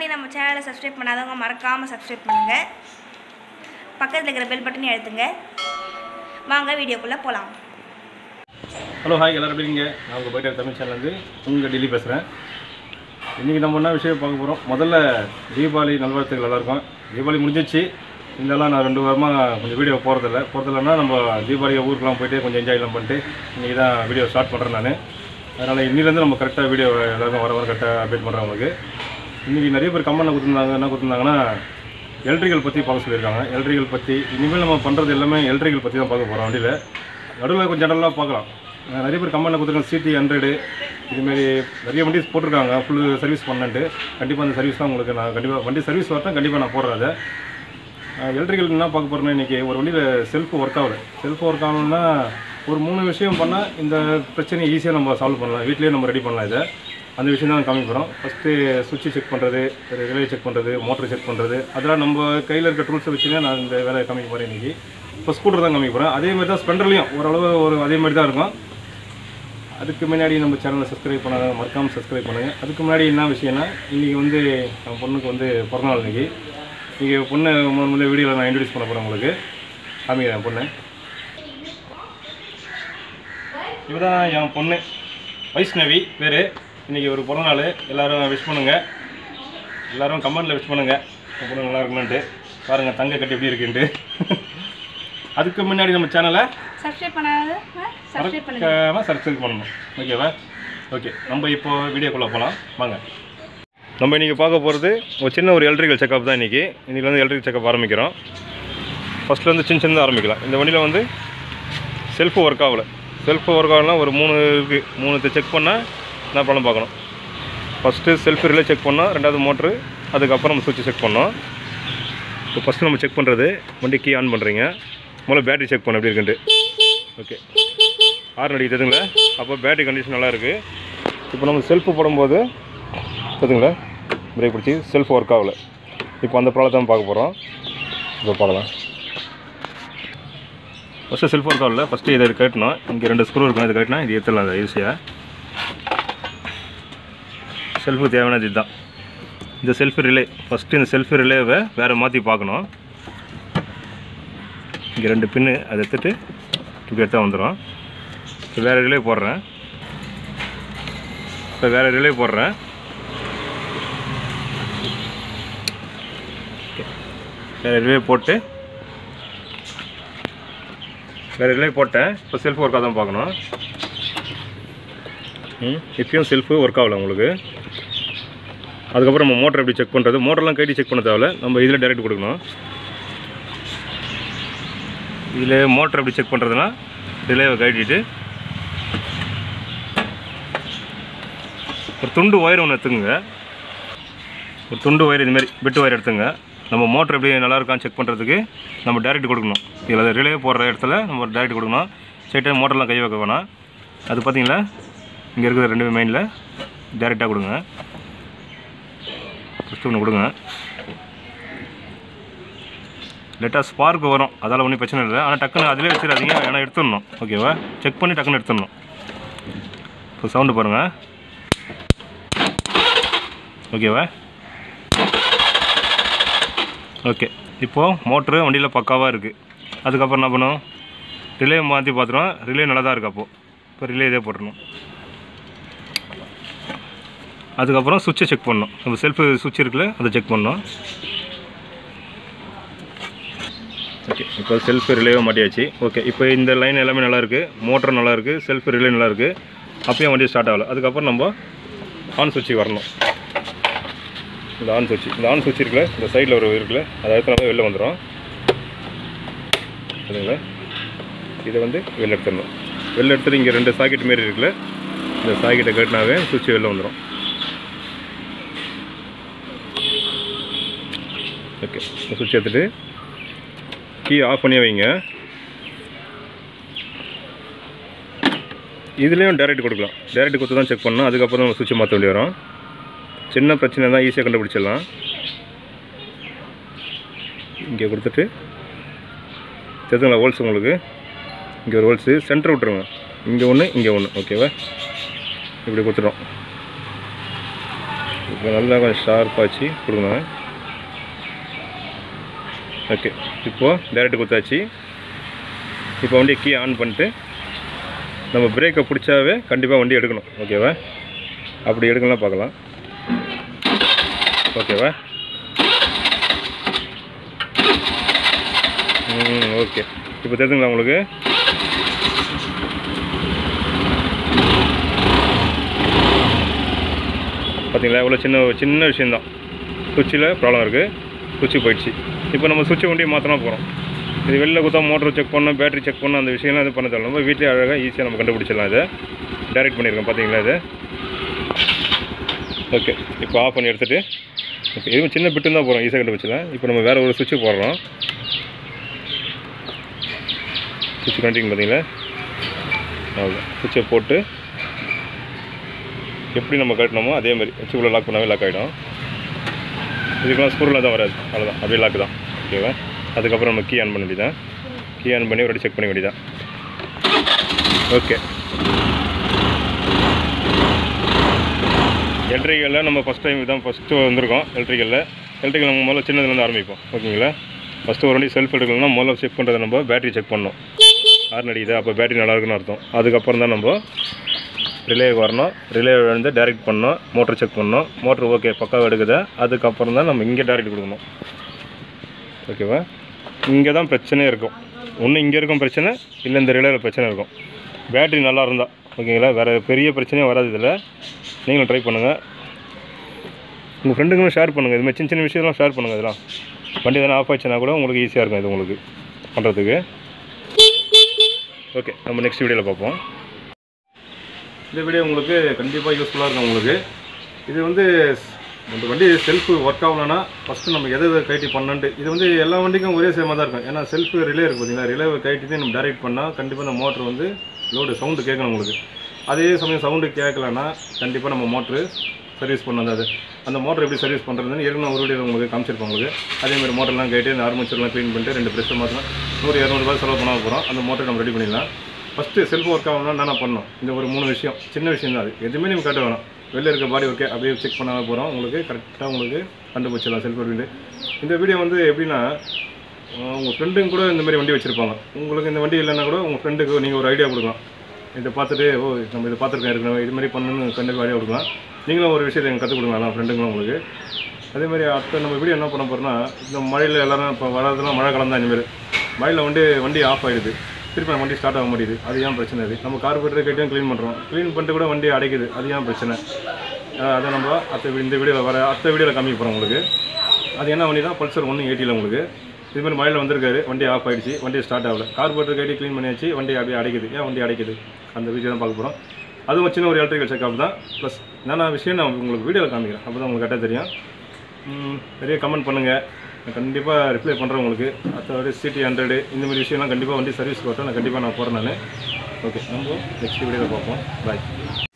முன்னாடி நம்ம சேனலை சப்ஸ்கிரைப் பண்ணாதவங்க மறக்காமல் சப்ஸ்கிரைப் பண்ணுங்கள் பக்கத்தில் இருக்கிற பெல் பட்டனையும் அழுத்துங்க வாங்க வீடியோக்குள்ளே போகலாம் ஹலோ ஹாய் எல்லாரும் எப்படி இருக்கீங்க நான் உங்கள் பைட்டர் தமிழ் சேனல்லேருந்து உங்கள் டெல்லி பேசுகிறேன் இன்றைக்கி நம்ம என்ன விஷயம் பார்க்க போகிறோம் முதல்ல தீபாவளி நல்வாழ்த்துக்கள் எல்லாருக்கும் தீபாவளி முடிஞ்சிச்சு இருந்தாலும் நான் ரெண்டு வாரமாக கொஞ்சம் வீடியோ போகிறதில்ல போகிறதில்லன்னா நம்ம தீபாவளி ஊருக்குலாம் போயிட்டு கொஞ்சம் என்ஜாய்லாம் பண்ணிட்டு இன்றைக்கி தான் வீடியோ ஸ்டார்ட் பண்ணுறேன் நான் அதனால் இன்னிலேருந்து நம்ம கரெக்டாக வீடியோ எல்லாருக்கும் வர வர கரெக்டாக அப்டேட் பண்ணுறேன் உங்களுக்கு இன்றைக்கி நிறைய பேர் கமெண்ட் கொடுத்துருந்தாங்க என்ன கொடுத்துருந்தாங்கன்னா எலக்ட்ரிக்கல் பற்றி பார்க்க சொல்லியிருக்காங்க எலக்ட்ரிக்கல் பற்றி இனிமேல் நம்ம பண்ணுறது எல்லாமே எலக்ட்ரிக்கல் பற்றி தான் பார்க்க போகிறோம் வண்டியில் நடுவில் கொஞ்சம் ஜெனரலாக பார்க்கலாம் அஹ் நிறைய பேர் கமெண்ட்டில் கொடுத்துருக்காங்க சிடி ஹண்ட்ரடு இதுமாரி நிறைய வண்டி போட்டிருக்காங்க ஃபுல் சர்வீஸ் பண்ணன்ட்டு கண்டிப்பாக அந்த சர்வீஸ் தான் உங்களுக்கு நான் கண்டிப்பாக வண்டி சர்வீஸ் வரட்டும் கண்டிப்பாக நான் போடுறேன் அதை எலக்ட்ரிக்கல் என்ன பார்க்க போகிறேன்னா இன்றைக்கி ஒரு வண்டியில் செல்ஃப் ஒர்க் ஆகல செல்ஃப் ஒர்க் ஆகணும்னா ஒரு மூணு விஷயம் பண்ணால் இந்த பிரச்சனையை ஈஸியாக நம்ம சால்வ் பண்ணலாம் வீட்லேயே நம்ம ரெடி பண்ணலாம் இதை அந்த விஷயம் தான் காமிக்க போகிறோம் ஃபஸ்ட்டு சுவிட்சு செக் பண்ணுறது ரிலே செக் பண்ணுறது மோட்டர் செக் பண்ணுறது அதெல்லாம் நம்ம கையில் இருக்க டூல்ஸை வச்சு தான் நான் இந்த வேலையை காமிக்க போகிறேன் இன்றைக்கி இப்போ ஸ்கூட்டர் தான் காமிக்க போகிறேன் அதே மாதிரி தான் ஸ்பெண்டர்லையும் ஓரளவு ஒரு அதே மாதிரி தான் இருக்கும் அதுக்கு முன்னாடி நம்ம சேனலை சப்ஸ்கிரைப் பண்ணாத மறக்காமல் சப்ஸ்கிரைப் பண்ணுங்கள் அதுக்கு முன்னாடி என்ன விஷயம்னா இன்றைக்கி வந்து நம்ம பொண்ணுக்கு வந்து பிறந்தநாள் இன்னைக்கு இன்றைக்கி பொண்ணை முதல் முதல்ல வீடியோவில் நான் இன்ட்ரடியூஸ் பண்ண போகிறேன் உங்களுக்கு காமிக்கிறேன் பொண்ணு இவதான் என் பொண்ணு வைஷ்ணவி பேர் இன்றைக்கி ஒரு பிறந்தநாள் எல்லோரும் விஷ் பண்ணுங்கள் எல்லோரும் கமெண்டில் விஷ் பண்ணுங்கள் என் பொண்ணு நல்லா இருக்கணுன்ட்டு பாருங்கள் தங்க கட்டி எப்படி இருக்குன்ட்டு அதுக்கு முன்னாடி நம்ம சேனலை சப்ஸ்கிரைப் பண்ணாத சப்ஸ்கிரைப் பண்ணுங்க மறக்காம சப்ஸ்கிரைப் பண்ணணும் ஓகேவா ஓகே நம்ம இப்போ வீடியோக்குள்ளே போகலாம் வாங்க நம்ம இன்றைக்கி பார்க்க போகிறது ஒரு சின்ன ஒரு எலக்ட்ரிக்கல் செக்கப் தான் இன்றைக்கி இன்றைக்கி வந்து எலக்ட்ரிக் செக்கப் ஆரம்பிக்கிறோம் ஃபஸ்ட்லேருந்து சின்ன சின்னதாக ஆரம்பிக்கலாம் இந்த வண்டியில் வந்து செல்ஃப் ஒர்க் ஆகலை செல்ஃப் ஒர்க் ஆகலாம் ஒரு மூணு இருக்குது மூணு செக் பண்ணால் என்ன ப்ராப்ளம் பார்க்கணும் ஃபஸ்ட்டு செல்ஃப் ரிலே செக் பண்ணோம் ரெண்டாவது மோட்ரு அதுக்கப்புறம் நம்ம சுவிட்ச் செக் பண்ணோம் இப்போ ஃபஸ்ட்டு நம்ம செக் பண்ணுறது வண்டி கீ ஆன் பண்ணுறீங்க முதல்ல பேட்டரி செக் பண்ண எப்படி இருக்குன்ட்டு ஓகே ஆறு அடிக்குதுங்களா அப்போ பேட்டரி கண்டிஷன் நல்லா இருக்குது இப்போ நம்ம செல்ஃபு போடும்போது பார்த்துங்களா பிரேக் பிடிச்சி செல்ஃப் ஒர்க் ஆகலை இப்போ அந்த ப்ராப்ளம் தான் பார்க்க போகிறோம் இப்போ பார்க்கலாம் ஃபஸ்ட்டு செல்ஃப் ஒர்க் ஆகல ஃபஸ்ட்டு இதை கட்டணும் இங்கே ரெண்டு ஸ்க்ரூ இருக்கும் இது கட்டினா இது ஏற்றலாம் அந்த ஈஸியாக செல்ஃபுக்கு தேவையானது இதுதான் இந்த செல்ஃப் ரிலே ஃபஸ்ட்டு இந்த செல்ஃப் ரிலேவை வேறு மாற்றி பார்க்கணும் இங்கே ரெண்டு பின்னு அதை எடுத்துட்டு இப்படி எடுத்தால் வந்துடும் இப்போ வேறு ரிலே போடுறேன் இப்போ வேறு ரிலே போடுறேன் வேறு ரிலே போட்டு வேறு ரிலே போட்டேன் இப்போ செல்ஃப் ஒர்க்காக தான் பார்க்கணும் ம் இப்பயும் செல்ஃபு ஒர்க் ஆகல உங்களுக்கு அதுக்கப்புறம் நம்ம மோட்டர் எப்படி செக் பண்ணுறது மோட்டர்லாம் கைட்டி செக் பண்ண தேவையில்ல நம்ம இதில் டைரக்ட் கொடுக்கணும் இதில் மோட்டர் எப்படி செக் பண்ணுறதுனா ரிலேவை கட்டிட்டு ஒரு துண்டு ஒயர் ஒன்று எடுத்துங்க ஒரு துண்டு ஒயர் இதுமாரி பிட்டு ஒயர் எடுத்துங்க நம்ம மோட்டர் எப்படி நல்லா இருக்கான்னு செக் பண்ணுறதுக்கு நம்ம டைரக்ட் கொடுக்கணும் இதில் ரிலே போடுற இடத்துல நம்ம டைரக்ட் கொடுக்கணும் ஸ்ட்ரைட்டாக மோட்டர்லாம் கை வைக்க வேணாம் அது பார்த்தீங்களா இங்கே இருக்கிற ரெண்டு மெயினில் டைரெக்டாக கொடுங்க ஃபஸ்ட்டு ஒன்று கொடுங்க லேட்டாக ஸ்பார்க் வரும் அதெல்லாம் ஒன்றும் பிரச்சனை இல்லை ஆனால் டக்குன்னு அதிலே வச்சிடாதீங்க ஏன்னா எடுத்துடணும் ஓகேவா செக் பண்ணி டக்குன்னு எடுத்துடணும் இப்போ சவுண்டு பாருங்கள் ஓகேவா ஓகே இப்போது மோட்ரு வண்டியில் பக்காவாக இருக்குது அதுக்கப்புறம் என்ன பண்ணும் ரிலே மாற்றி பார்த்துருவோம் ரிலே நல்லா தான் இருக்குது அப்போது இப்போ ரிலே இதே போட்டுருணும் அதுக்கப்புறம் சுவிட்சை செக் பண்ணணும் நம்ம செல்ஃபு சுவிட்ச் இருக்குல்ல அதை செக் பண்ணணும் ஓகே இப்போ செல்ஃப் ரிலேவே மாட்டியாச்சு ஓகே இப்போ இந்த லைன் எல்லாமே நல்லா இருக்குது மோட்டர் நல்லா இருக்குது செல்ஃப் ரிலே நல்லா இருக்குது அப்பயும் வண்டி ஸ்டார்ட் ஆகலை அதுக்கப்புறம் நம்ம ஆன் சுவிட்சுக்கு வரணும் இந்த ஆன் சுவிட்ச் இந்த ஆன் சுவிட்ச் இருக்குல்ல இந்த சைடில் ஒரு இருக்குல்ல அதை எடுத்து வெளில வந்துடும் சரிங்களா இதை வந்து வெளில எடுத்துடணும் வெளில எடுத்துட்டு இங்கே ரெண்டு சாக்கெட் மாரி இருக்குல்ல இந்த சாக்கெட்டை கட்டினாவே சுவிட்ச் வெளில வந்துடும் ஓகே சுவிட்ச் எடுத்துட்டு கீ ஆஃப் பண்ணி வைங்க இதுலேயும் டைரக்ட் கொடுக்கலாம் டைரக்ட் கொடுத்து தான் செக் பண்ணணும் அதுக்கப்புறம் நம்ம சுவிட்சை மாற்ற வேண்டி வரும் சின்ன பிரச்சனை தான் ஈஸியாக கண்டுபிடிச்சிடலாம் இங்கே கொடுத்துட்டு தெரிஞ்சுங்களா ஹோல்ஸ் உங்களுக்கு இங்கே ஒரு ஹோல்ஸு சென்டர் விட்டுருங்க இங்கே ஒன்று இங்கே ஒன்று ஓகேவா இப்படி கொடுத்துட்டோம் இப்போ நல்லா கொஞ்சம் ஷார்ப்பாக வச்சு கொடுக்கணும் ஓகே இப்போது டேரெக்ட் குத்தாச்சு இப்போ வண்டியை கீ ஆன் பண்ணிட்டு நம்ம பிரேக்கை பிடிச்சாவே கண்டிப்பாக வண்டி எடுக்கணும் ஓகேவா அப்படி எடுக்கலாம் பார்க்கலாம் ஓகேவா ம் ஓகே இப்போ தெரிஞ்சுங்களா உங்களுக்கு பார்த்தீங்களா எவ்வளோ சின்ன சின்ன விஷயந்தான் சுவிட்சில் ப்ராப்ளம் இருக்குது சுவிட்சு போயிடுச்சு இப்போ நம்ம சுவிட்சை வண்டியை மாற்றினா போகிறோம் இது வெளில குத்தா மோட்டர் செக் பண்ணோம் பேட்டரி செக் பண்ணோம் அந்த விஷயம்லாம் இது பண்ண தேவை நம்ம வீட்டிலே அழகாக ஈஸியாக நம்ம கண்டுபிடிச்சிடலாம் இதை டைரக்ட் பண்ணியிருக்கோம் பார்த்தீங்களா இது ஓகே இப்போ ஆஃப் பண்ணி எடுத்துகிட்டு ஓகே இதுவும் சின்ன பிட்டு தான் போகிறோம் ஈஸியாக கண்டுபிடிச்சிடலாம் இப்போ நம்ம வேறு ஒரு சுவிட்சு போடுறோம் சுவிட்ச் கண்டிங் பார்த்தீங்களா அவ்வளோ சுவிட்சை போட்டு எப்படி நம்ம கட்டணுமோ அதே மாதிரி வச்சுக்குள்ளே லாக் பண்ணாவே லாக் ஆகிடும் இதுக்கெல்லாம் ஸ்க்ரூவில் தான் வராது அவ்வளோதான் அப்படியே லாக் தான் ஓகேவா அதுக்கப்புறம் நம்ம கீ ஆன் பண்ண வேண்டியதான் கீ ஆன் பண்ணி ஒரு செக் பண்ண வேண்டியதான் ஓகே எலக்ட்ரிக்கலில் நம்ம ஃபஸ்ட் டைம் இதான் ஃபஸ்ட்டு வந்திருக்கோம் எலக்ட்ரிக்கலில் எலக்ட்ரிக்கல் நம்ம முதல்ல சின்னதுலேருந்து ஆரம்பிப்போம் ஓகேங்களா ஃபஸ்ட்டு ஒரு வண்டி செல்ஃப் எடுக்கணும்னா முதல்ல செக் பண்ணுறது நம்ம பேட்டரி செக் பண்ணணும் ஹார்ன் அடிக்குது அப்போ பேட்டரி நல்லா இருக்குன்னு அர்த்தம் அதுக்கப்புறம் தான் நம்ம ரிலேவுக்கு வரணும் ரிலே வந்து டைரக்ட் பண்ணணும் மோட்டர் செக் பண்ணணும் மோட்ரு ஓகே பக்காவாக எடுக்குது அதுக்கப்புறம் தான் நம்ம இங்கே டைரக்ட் கொடுக்கணும் ஓகேவா இங்கே தான் பிரச்சனை இருக்கும் ஒன்று இங்கே இருக்கும் பிரச்சனை இல்லை இந்த ரிலேவில் பிரச்சனை இருக்கும் பேட்டரி நல்லா இருந்தால் ஓகேங்களா வேறு பெரிய பிரச்சனையும் வராது இதில் நீங்களும் ட்ரை பண்ணுங்கள் உங்கள் ஃப்ரெண்டுங்களும் ஷேர் பண்ணுங்கள் இது மாதிரி சின்ன சின்ன விஷயம்லாம் ஷேர் பண்ணுங்கள் இதெல்லாம் வண்டி எதனா ஆஃப் ஆச்சுன்னா கூட உங்களுக்கு ஈஸியாக இருக்கும் இது உங்களுக்கு பண்ணுறதுக்கு ஓகே நம்ம நெக்ஸ்ட் வீடியோவில் பார்ப்போம் இந்த வீடியோ உங்களுக்கு கண்டிப்பாக யூஸ்ஃபுல்லாக இருக்கும் உங்களுக்கு இது வந்து இந்த வண்டி செல்ஃபு ஒர்க் ஆகலன்னா ஃபஸ்ட்டு நம்ம எதை எதை கைட்டி பண்ணன்ட்டு இது வந்து எல்லா வண்டிக்கும் ஒரே சேமாக தான் இருக்கும் ஏன்னா செல்ஃபு ரிலே இருக்குது பார்த்தீங்களா ரிலேவை கைட்டி நம்ம டைரக்ட் பண்ணால் கண்டிப்பாக இந்த மோட்ரு வந்து லோடு சவுண்டு கேட்கணும் உங்களுக்கு அதே சமயம் சவுண்டு கேட்கலன்னா கண்டிப்பாக நம்ம மோட்ரு சர்வீஸ் பண்ணது அது அந்த மோட்டர் எப்படி சர்வீஸ் பண்ணுறதுன்னு ஏற்கனவே ஒரு வீடியோ உங்களுக்கு காமிச்சிருப்போம் உங்களுக்கு அதேமாதிரி மோட்டர்லாம் கேட்டு இந்த ஆர்மேச்சர்லாம் க்ளீன் பண்ணிட்டு ரெண்டு ப்ரெஷர் மாற்றலாம் நூறு இரநூறுபா செலவு பண்ண போகிறோம் அந்த மோட்டர் நம்ம ரெடி பண்ணிடலாம் ஃபஸ்ட்டு செல்ஃப் ஒர்க் ஆகணும்னா என்னென்ன பண்ணணும் இந்த ஒரு மூணு விஷயம் சின்ன விஷயம் தான் அது எதுவுமே நீங்கள் கட்ட வேணாம் வெளில இருக்க பாடி ஒர்க்கே அப்படியே செக் பண்ணாமல் போகிறோம் உங்களுக்கு கரெக்டாக உங்களுக்கு கண்டுபிடிச்சிடலாம் செல்ஃப் ஒர்க் இந்த வீடியோ வந்து எப்படின்னா அஹ் உங்கள் ஃப்ரெண்டுங்க கூட இந்த மாதிரி வண்டி வச்சுருப்பாங்க உங்களுக்கு இந்த வண்டி இல்லைன்னா கூட உங்கள் ஃப்ரெண்டுக்கு நீங்கள் ஒரு ஐடியா கொடுக்கலாம் இதை பார்த்துட்டு ஓ நம்ம இதை பார்த்துருக்கோம் ஏற்கனவே இது மாதிரி பண்ணணும்னு ஃப்ரெண்டுக்கு ஐடியா கொடுக்கலாம் நீங்களும் ஒரு விஷயத்தை எனக்கு கற்றுக் கொடுக்கலாம் ஃப்ரெண்டுங்களும் உங்களுக்கு அதே மாதிரி அடுத்த நம்ம வீடியோ என்ன பண்ண போகிறோம்னா இந்த மழையில் எல்லாரும் இப்போ வராதெல்லாம் மழை காலம் தான் இனிமேல் மழையில் வந்து வண்டி ஆஃப் ஆகிடுது திருப்பி நம்ம வண்டி ஸ்டார்ட் ஆக மாட்டேங்குது அது ஏன் பிரச்சனை அது நம்ம கார்பரேட்டர் கேட்டும் க்ளீன் பண்ணுறோம் க்ளீன் பண்ணிட்டு கூட வண்டி அடைக்குது அது ஏன் பிரச்சனை அஹ் அதை நம்ம அடுத்த வி- இந்த வீடியோவில் வர அடுத்த வீடியோவில் காமிக்க போகிறோம் உங்களுக்கு அது என்ன வண்டி தான் பல்சர் ஒன்று எயிட்டியில் உங்களுக்கு இது மாதிரி மழையில் வந்திருக்காரு வண்டி ஆஃப் ஆயிடுச்சு வண்டி ஸ்டார்ட் ஆகல கார்பரேட்டர் கேட்டி க்ளீன் பண்ணியாச்சு வண்டி அப்படியே அடைக்குது ஏன் வண்டி அடைக்குது அந்த வீடியோ தான் பார்க்க போகிறோம் அதுவும் சின்ன ஒரு எலக்ட்ரிக்கல் செக்அப் தான் ப்ளஸ் என்னென்ன விஷயம் நான் உங்களுக்கு வீடியோவில் காமிக்கிறேன் அப்போ தான் உங்களுக்கு கரெக்டாக தெரியும் ம், நிறைய கமெண்ட் பண்ணுங்கள் நான் கண்டிப்பாக ரிப்ளை பண்ணுறேன் உங்களுக்கு அடுத்த சிடி ஹண்ட்ரடு இந்த மாதிரி விஷயம்லாம் கண்டிப்பாக வண்டி சர்வீஸ் போட்டோம் நான் கண்டிப்பாக நான் போகிறேன் நான் ஓகே நம்ம நெக்ஸ்ட் வீடியோவில் பார்ப்போம் பாய்